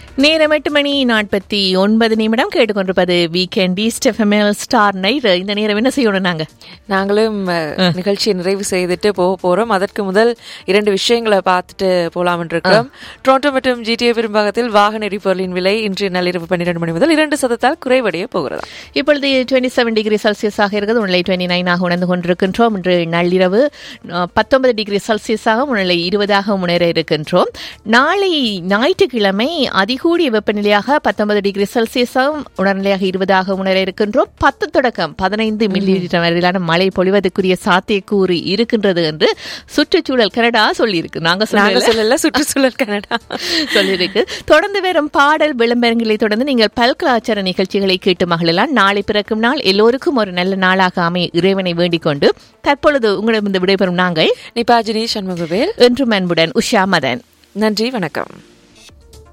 நேரம் எட்டு மணி நாற்பத்தி ஒன்பது நிமிடம் கேட்டுக்கொண்டிருப்பது வீக்கெண்ட் ஈஸ்ட் எஃப்எம்எல் ஸ்டார் நைட் இந்த நேரம் என்ன செய்யணும் நாங்க நாங்களும் அஹ், நிகழ்ச்சியை நிறைவு செய்துட்டு போக போறோம் அதற்கு முதல் இரண்டு விஷயங்களை பார்த்துட்டு போலாம் இருக்கிறோம் டொரண்டோ மற்றும் ஜிடிஏ பெரும்பாகத்தில் வாகன எரிபொருளின் விலை இன்று நள்ளிரவு பன்னிரண்டு மணி முதல் இரண்டு சதத்தால் குறைவடைய போகிறதா இப்பொழுது டுவெண்ட்டி செவன் டிகிரி செல்சியஸாக இருக்கிறது உன்னிலை டுவெண்ட்டி நைனாக உணர்ந்து கொண்டிருக்கின்றோம் இன்று நள்ளிரவு பத்தொன்பது டிகிரி செல்சியஸாக உன்னிலை இருபதாக முன்னேற இருக்கின்றோம் நாளை ஞாயிற்றுக்கிழமை அதிகூடிய வெப்பநிலையாக பத்தொன்பது டிகிரி செல்சியஸாகவும் உணர்நிலையாக இருபதாக உணர இருக்கின்றோம் பத்து தொடக்கம் பதினைந்து மில்லி லிட்டர் வரையிலான மழை பொழிவதற்குரிய சாத்தியக்கூறு இருக்கின்றது என்று சுற்றுச்சூழல் கனடா சொல்லியிருக்கு நாங்க நாங்க சொல்லல சொல்லல சுற்றுச்சூழல் கனடா சொல்லியிருக்கு தொடர்ந்து வரும் பாடல் விளம்பரங்களை தொடர்ந்து நீங்கள் பல்கலாச்சார நிகழ்ச்சிகளை கேட்டு மகிழலாம் நாளை பிறக்கும் நாள் எல்லோருக்கும் ஒரு நல்ல நாளாக அமைய இறைவனை வேண்டிக் கொண்டு தற்பொழுது உங்களிடம் விடைபெறும் நாங்கள் நிபாஜினி சண்முகவேல் என்றும் அன்புடன் உஷா மதன் நன்றி வணக்கம்